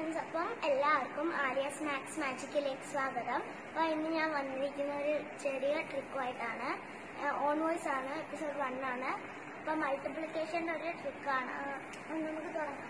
friends അപ്പം എല്ലാവർക്കും Arya snacks മാജിക്കിലേക്ക് സ്വാഗതം അപ്പോൾ ഇന്ന് ഞാൻ വന്നിരിക്കുന്ന ഒരു ചെറിയ ട്രിക്കുമായിട്ടാണ് ഓൺ വോയിസ് ആണ് എപ്പിസോഡ് വൺ ആണ് അപ്പം മൾട്ടിപ്ലിക്കേഷൻ്റെ ഒരു ട്രിക്കാണ് നമുക്ക് തുടങ്ങാം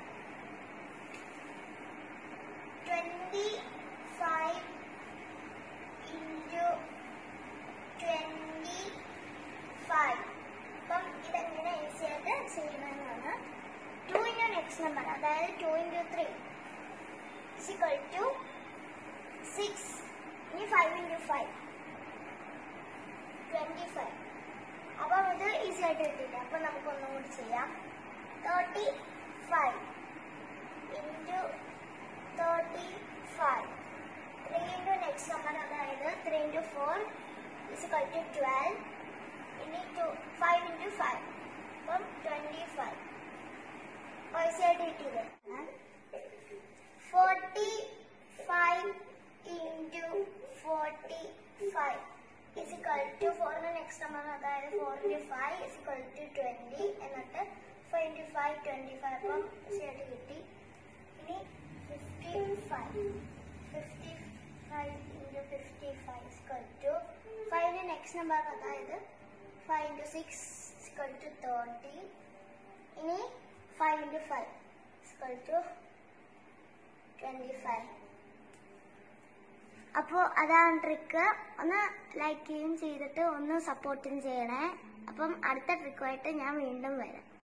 twenty five into twenty five അപ്പം ഇതെങ്ങനെ ഈസി ആയിട്ട് ചെയ്യണമെന്നാണ് ടു ഇൻറ്റു നെക്സ്റ്റ് നമ്പർ അതായത് two into three is equal to six ഇനി five into five twenty five അപ്പം ഇത് ഈസി ആയിട്ട് കിട്ടില്ല അപ്പം നമുക്ക് ഒന്നും കൂടി ചെയ്യാം thirty five into thirty five three into next number അതായത് three into four is equal to twelve ഇനി ടു ഫൈവ് ഇൻറ്റു ഫൈവ് അപ്പം ട്വൻറ്റി ഫൈവ് പൈസ ആയിട്ട് കിട്ടിയില്ലേ forty five into forty five is equal to ഫോറിന് നെക്സ്റ്റ് നമ്പർ അതായത് four into five is equal to twenty എന്നിട്ട് five into five twenty five അപ്പം ഈസിയായിട്ട് കിട്ടി ഇനി fifty five fifty five into fifty five is equal to ഫൈവിന് നെക്സ്റ്റ് നമ്പർ അതായത് five into six is equal to thirty ഇനി five into five is equal to twenty five അപ്പോൾ അതാണ് ട്രിക്ക് ഒന്ന് ലൈക്ക് ചെയ്യുകയും ചെയ്തിട്ട് ഒന്ന് സപ്പോർട്ടും ചെയ്യണേ അപ്പം അടുത്ത ട്രിക്കുമായിട്ട് ഞാൻ വീണ്ടും വരാം